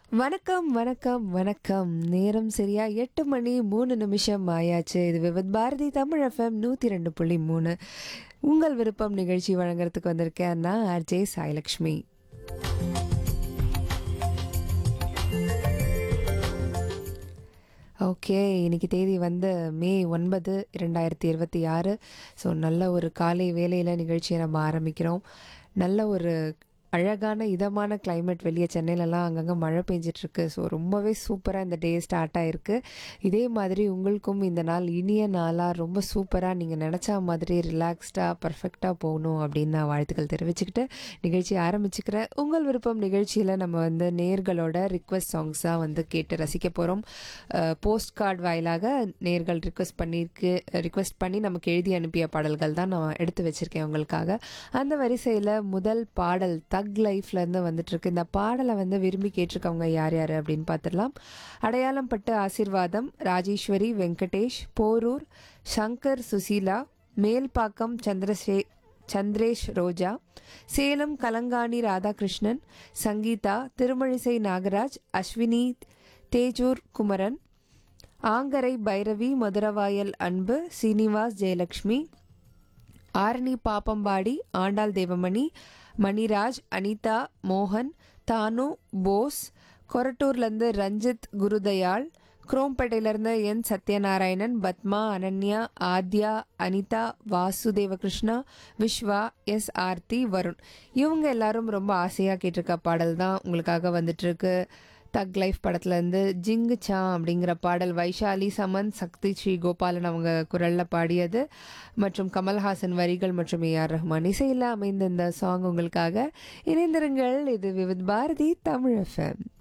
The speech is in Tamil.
வணக்கம் வணக்கம் வணக்கம் நேரம் சரியா எட்டு மணி மூணு நிமிஷம் ஆயாச்சு இது விவத் பாரதி தமிழ் எஃப்எம் நூற்றி ரெண்டு புள்ளி மூணு உங்கள் விருப்பம் நிகழ்ச்சி வழங்குறதுக்கு வந்திருக்கேன் நான் ஆர்ஜே சாய்லக்ஷ்மி ஓகே இன்னைக்கு தேதி வந்து மே ஒன்பது இரண்டாயிரத்தி இருபத்தி ஆறு ஸோ நல்ல ஒரு காலை வேலையில் நிகழ்ச்சியை நம்ம ஆரம்பிக்கிறோம் நல்ல ஒரு அழகான இதமான climate வெளியே சென்னையிலலாம் அங்கங்கே மழை பெஞ்சிட்ருக்கு ஸோ ரொம்பவே சூப்பராக இந்த டே ஸ்டார்ட் ஆயிருக்கு இதே மாதிரி உங்களுக்கும் இந்த நாள் இனிய நாளாக ரொம்ப சூப்பராக நீங்கள் நினச்சா மாதிரி ரிலாக்ஸ்டாக பர்ஃபெக்டாக போகணும் அப்படின்னு நான் வாழ்த்துக்கள் தெரிவிச்சுக்கிட்டு நிகழ்ச்சி ஆரம்பிச்சுக்கிறேன் உங்கள் விருப்பம் நிகழ்ச்சியில் நம்ம வந்து நேர்களோட ரிக்வெஸ்ட் சாங்ஸாக வந்து கேட்டு ரசிக்க போகிறோம் போஸ்ட் கார்டு வாயிலாக நேர்கள் ரிக்வெஸ்ட் பண்ணியிருக்கு ரிக்வெஸ்ட் பண்ணி நமக்கு எழுதி அனுப்பிய பாடல்கள் தான் நான் எடுத்து வச்சுருக்கேன் உங்களுக்காக அந்த வரிசையில் முதல் பாடல் தக் லைஃப்லேருந்து வந்துட்டுருக்கு இந்த பாடலை வந்து விரும்பி கேட்டிருக்கவங்க யார் யார் அப்படின்னு பார்த்துடலாம் அடையாளம் பட்டு ஆசிர்வாதம் ராஜேஸ்வரி வெங்கடேஷ் போரூர் சங்கர் சுசீலா மேல்பாக்கம் சந்திரசே சந்திரேஷ் ரோஜா சேலம் கலங்காணி ராதாகிருஷ்ணன் சங்கீதா திருமழிசை நாகராஜ் அஸ்வினி தேஜூர் குமரன் ஆங்கரை பைரவி மதுரவாயல் அன்பு சீனிவாஸ் ஜெயலக்ஷ்மி ஆரணி பாப்பம்பாடி ஆண்டாள் தேவமணி மணிராஜ் அனிதா மோகன் தானு போஸ் கொரட்டூர்லேருந்து ரஞ்சித் குருதயாள் குரோம்பேட்டையிலேருந்து என் சத்யநாராயணன் பத்மா அனன்யா ஆத்யா அனிதா வாசுதேவகிருஷ்ணா விஸ்வா எஸ் ஆர்த்தி வருண் இவங்க எல்லாரும் ரொம்ப ஆசையாக கேட்டிருக்க பாடல் தான் உங்களுக்காக வந்துட்டுருக்கு தக் லைஃப் படத்துலேருந்து ஜிங்கு சா அப்படிங்கிற பாடல் வைஷாலி சமன் சக்தி ஸ்ரீ கோபாலன் அவங்க குரலில் பாடியது மற்றும் கமல்ஹாசன் வரிகள் மற்றும் ஏ ஆர் ரஹ்மான் இசையில் அமைந்த இந்த சாங் உங்களுக்காக இணைந்திருங்கள் இது விவித் பாரதி தமிழ் எஃப்எம்